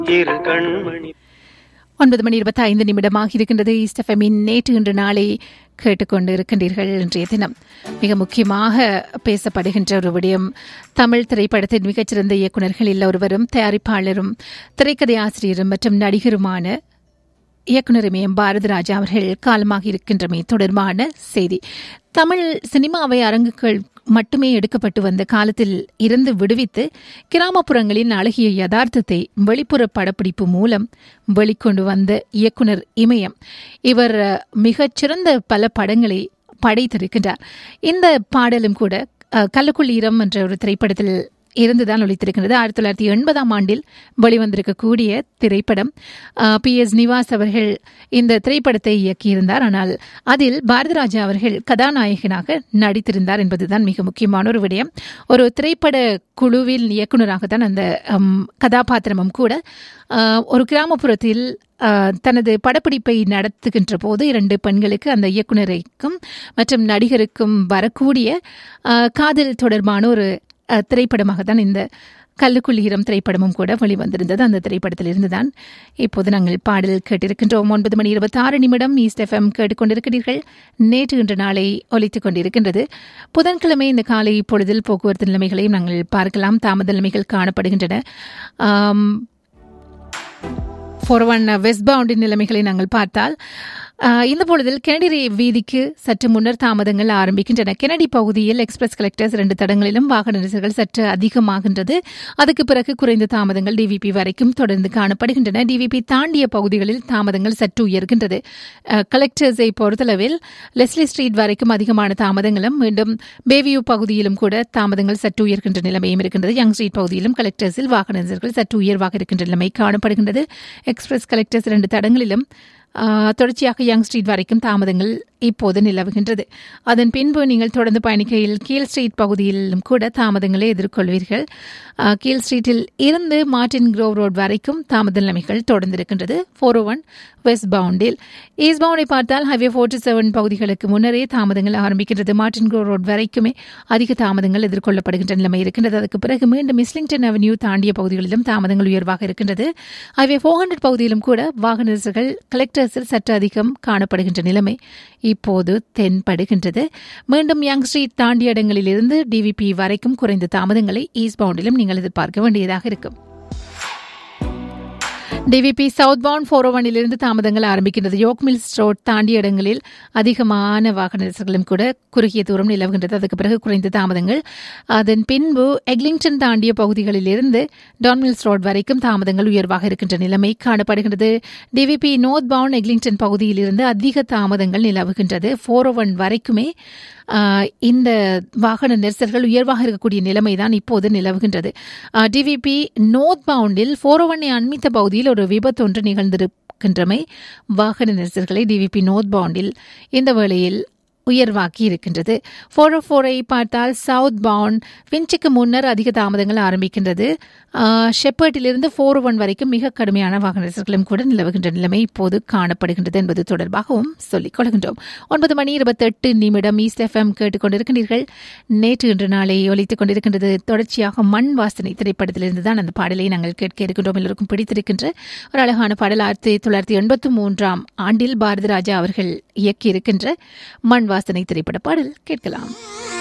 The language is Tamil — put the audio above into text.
இரு கண்மணி ஒன்பது மணி இருபத்தி ஐந்து நிமிடமாக இருக்கின்றது ஈஸ்டஃபமின் நேற்று இன்று நாளை கேட்டுக்கொண்டு இருக்கின்றீர்கள் இன்றைய தினம் மிக முக்கியமாக பேசப்படுகின்ற ஒரு விடயம் தமிழ் திரைப்படத்தின் மிகச்சிறந்த இயக்குநர்களில் ஒருவரும் தயாரிப்பாளரும் திரைக்கதை ஆசிரியரும் மற்றும் நடிகருமான இயக்குனர் எம் பாரதிராஜா அவர்கள் காலமாக இருக்கின்றமை தொடர்பான செய்தி தமிழ் சினிமாவை அரங்குகள் மட்டுமே எடுக்கப்பட்டு வந்த காலத்தில் இருந்து விடுவித்து கிராமப்புறங்களின் அழகிய யதார்த்தத்தை வெளிப்புற படப்பிடிப்பு மூலம் வெளிக்கொண்டு வந்த இயக்குனர் இமயம் இவர் மிகச்சிறந்த பல படங்களை படைத்திருக்கின்றார் இந்த பாடலும் கூட அஹ், கள்ளக்குள் ஈரம் என்ற ஒரு திரைப்படத்தில் இருந்துதான் ஒழித்திருக்கிறது ஆயிரத்தி தொள்ளாயிரத்தி எண்பதாம் ஆண்டில் வெளிவந்திருக்கக்கூடிய திரைப்படம் பி எஸ் நிவாஸ் அவர்கள் இந்த திரைப்படத்தை இயக்கியிருந்தார் ஆனால் அதில் பாரதிராஜா அவர்கள் கதாநாயகனாக நடித்திருந்தார் என்பதுதான் மிக முக்கியமான ஒரு விடயம் ஒரு திரைப்பட குழுவில் இயக்குனராக தான் அந்த ஹம், கதாபாத்திரமும் கூட ஆஹ், ஒரு கிராமப்புறத்தில் ஆஹ், தனது படப்பிடிப்பை நடத்துகின்ற போது இரண்டு பெண்களுக்கு அந்த இயக்குனருக்கும் மற்றும் நடிகருக்கும் வரக்கூடிய ஆஹ், காதல் தொடர்பான ஒரு அஹ், திரைப்படமாக தான் இந்த கல்லுக்குள்ளீரம் திரைப்படமும் கூட வெளிவந்திருந்தது அந்த திரைப்படத்தில் இருந்துதான் இப்போது நாங்கள் பாடல் கேட்டிருக்கின்றோம் ஒன்பது மணி இருபத்தி ஆறு நிமிடம் ஈஸ்ட் எஃப்எம் கேட்டுக்கொண்டிருக்கிறீர்கள் நேற்று இன்று நாளை ஒலித்துக் கொண்டிருக்கின்றது புதன்கிழமை இந்த காலை பொழுதில் போக்குவரத்து நிலைமைகளையும் நாங்கள் பார்க்கலாம் தாமத நிலைமைகள் காணப்படுகின்றன ஆம், ஃபோர் ஒன் வெஸ்ட் பவுண்டின் நிலைமைகளை நாங்கள் பார்த்தால் ஆஹ், இந்த பொழுதில் கெனடி வீதிக்கு சற்று முன்னர் தாமதங்கள் ஆரம்பிக்கின்றன கெனடி பகுதியில் எக்ஸ்பிரஸ் கலெக்டர்ஸ் இரண்டு தடங்களிலும் வாகன நெரிசல்கள் சற்று அதிகமாகின்றது அதுக்கு பிறகு குறைந்த தாமதங்கள் டிவிபி வரைக்கும் தொடர்ந்து காணப்படுகின்றன டிவிபி தாண்டிய பகுதிகளில் தாமதங்கள் சற்று உயர்கின்றது ஆஹ், கலெக்டர்ஸை பொறுத்தளவில் லெஸ்லி ஸ்ட்ரீட் வரைக்கும் அதிகமான தாமதங்களும் மீண்டும் பேவியூ பகுதியிலும் கூட தாமதங்கள் சற்று உயர்கின்ற நிலைமையும் இருக்கின்றது யங் ஸ்ட்ரீட் பகுதியிலும் கலெக்டர்ஸில் வாகன நெரிசல்கள் சற்று உயர்வாக இருக்கின்ற நிலைமை காணப்படுகின்றது எக்ஸ்பிரஸ் கலெக்டர்ஸ் இரண்டு தடங்களிலும் ஆஹ், தொடர்ச்சியாக யங் ஸ்ட்ரீட் வரைக்கும் தாமதங்கள் இப்போது நிலவுகின்றது அதன் பின்பு நீங்கள் தொடர்ந்து பயணிக்கையில் கீழ் ஸ்ட்ரீட் பகுதியிலும் கூட தாமதங்களை எதிர்கொள்வீர்கள் ஆஹ், கீழ் ஸ்ட்ரீட்டில் இருந்து மார்டின் க்ரோவ் ரோட் வரைக்கும் தாமத நிலைமைகள் தொடர்ந்திருக்கின்றது ஃபோர் ஓ ஒன் வெஸ்ட் பவுண்டில் ஈஸ்ட் பவுண்டை பார்த்தால் ஹைவே ஃபோர்ட்டி செவன் பகுதிகளுக்கு முன்னரே தாமதங்கள் ஆரம்பிக்கின்றது மார்டின் க்ரோவ் ரோட் வரைக்குமே அதிக தாமதங்கள் எதிர்கொள்ளப்படுகின்ற நிலைமை இருக்கின்றது அதுக்கு பிறகு மீண்டும் இஸ்லிங்டன் அவென்யூ தாண்டிய பகுதிகளிலும் தாமதங்கள் உயர்வாக இருக்கின்றது ஹைவே ஃபோர் ஹண்ட்ரட் பகுதியிலும் கூட வாகன நெரிசல்கள் கலெக்டர்ஸில் சற்று அதிகம் காணப்படுகின்ற நிலைமை இப்போது தென்படுகின்றது மீண்டும் யங் ஸ்ட்ரீட் தாண்டிய இடங்களிலிருந்து டிவிபி வரைக்கும் குறைந்த தாமதங்களை ஈஸ்ட் பவுண்டிலும் நீங்கள் எதிர்பார்க்க வேண்டியதாக இருக்கும் டிவிபி சவுத் பவுண்ட் ஃபோர் இருந்து தாமதங்கள் ஆரம்பிக்கின்றது யோக் மில்ஸ் ரோட் தாண்டிய இடங்களில் அதிகமான வாகன நெரிசல்களும் கூட குறுகிய தூரம் நிலவுகின்றது அதுக்கு பிறகு குறைந்த தாமதங்கள் அதன் பின்பு எக்லிங்டன் தாண்டிய பகுதிகளிலிருந்து டான் மில்ஸ் ரோட் வரைக்கும் தாமதங்கள் உயர்வாக இருக்கின்ற நிலைமை காணப்படுகின்றது டிவிபி நோர்த் பவுண்ட் எக்லிங்டன் பகுதியிலிருந்து அதிக தாமதங்கள் நிலவுகின்றது ஃபோர் வரைக்குமே ஆஹ், இந்த வாகன நெரிசல்கள் உயர்வாக இருக்கக்கூடிய நிலைமை தான் இப்போது நிலவுகின்றது டிவிபி நோர்த் பவுண்டில் ஃபோர் ஒன்னை அண்மித்த பகுதியில் ஒரு விபத்து ஒன்று நிகழ்ந்திருக்கின்றமை வாகன நெரிசல்களை டிவிபி நோர்த் பவுண்டில் இந்த வேளையில் உயர்வாக்கி இருக்கின்றது ஃபோர் ஃபோரை பார்த்தால் சவுத் பவுண்ட் விஞ்சுக்கு முன்னர் அதிக தாமதங்கள் ஆரம்பிக்கின்றது ஷெப்பர்ட்டிலிருந்து ஃபோர் ஒன் வரைக்கும் மிக கடுமையான வாகன நெரிசல்களும் கூட நிலவுகின்ற நிலைமை இப்போது காணப்படுகின்றது என்பது தொடர்பாகவும் சொல்லிக் கொள்கின்றோம் ஒன்பது மணி இருபத்தெட்டு நிமிடம் ஈஸ்ட் எஃப்எம் கேட்டுக்கொண்டிருக்கின்றீர்கள் நேற்று இன்று நாளை ஒலித்துக் கொண்டிருக்கின்றது தொடர்ச்சியாக மண் வாசனை திரைப்படத்திலிருந்து தான் அந்த பாடலை நாங்கள் கேட்க இருக்கின்றோம் எல்லோருக்கும் பிடித்திருக்கின்ற ஒரு அழகான பாடல் ஆயிரத்தி தொள்ளாயிரத்தி எண்பத்தி மூன்றாம் ஆண்டில் பாரதிராஜா அவர்கள் இயக்கியிருக்கின்ற மண் வாசனை திரைப்பட பாடல் கேட்கலாம்